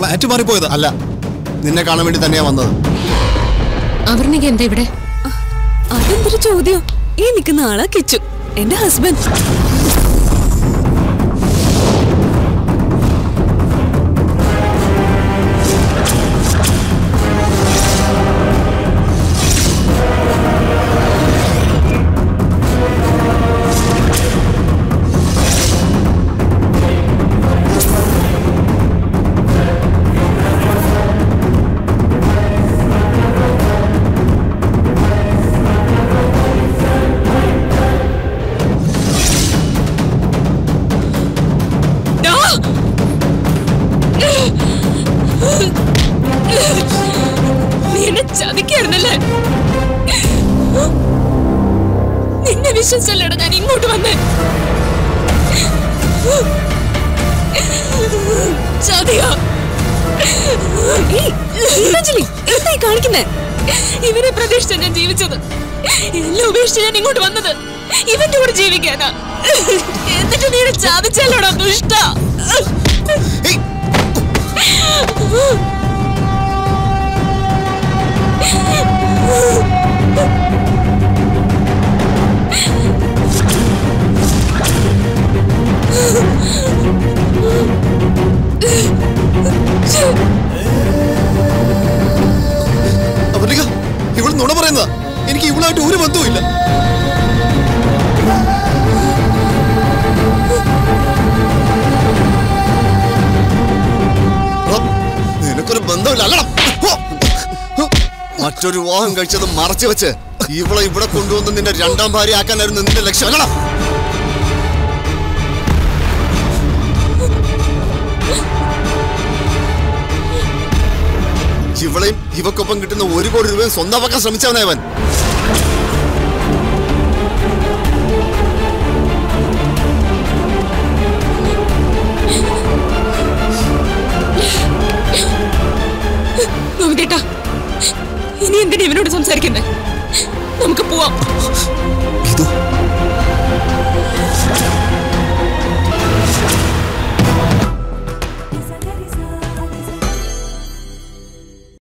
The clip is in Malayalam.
ഫ്ലാറ്റ് മാറിപ്പോയതാ അല്ല നിന്നെ കാണാൻ വേണ്ടി തന്നെയാ വന്നത് അവർണിക എന്താ ഇവിടെ അതെന്തൊരു ചോദ്യം ഈ നിൽക്കുന്ന ആളാ കിച്ചു എന്റെ ഹസ്ബൻഡ് നീ എന്നെ ചതിക്കായിരുന്നല്ലേ നിന്നെ വിശ്വസിച്ചല്ലേടാ ഞാൻ ഇങ്ങോട്ട് വന്നേ ചതിയാ ഗീതാഞ്ജലി എന്തായി കാണിക്കുന്നേ ഇവരെ പ്രതീക്ഷിച്ച ഞാൻ ജീവിച്ചത് എല്ലാം ഉപേക്ഷിച്ച് ഞാൻ ഇങ്ങോട്ട് വന്നത് ഇവന്റെ കൂടെ ജീവിക്കാനാ എന്നിട്ട് നീ എന്നെ ചതിച്ചല്ലോടാ ദുഷ്ട ഏയ്, അപർണിക ഇവൾ നുണ പറയുന്നതാ എനിക്ക് ഇവളായിട്ട് ഒരു ബന്ധവുമില്ല ഓ, നിനക്കൊരു ബന്ധമില്ല അല്ലടാ ഓ. മറ്റൊരു വിവാഹം കഴിച്ചത് മറച്ചു വെച്ച് ഇവളെ ഇവിടെ കൊണ്ടുവന്ന് നിന്റെ രണ്ടാം ഭാര്യ ആക്കാനായിരുന്നു നിന്റെ ലക്ഷ്യം അല്ലടാ ഇവളെയും ഇവക്കൊപ്പം കിട്ടുന്ന ഒരു കോടി രൂപയും സ്വന്തമാക്കാൻ ശ്രമിച്ചവനവൻ നോക്കിട്ടാ ഇനി എന്തിനാ ഇവനോട് സംസാരിക്കുന്നേ നമുക്ക് പോവാം ഇത്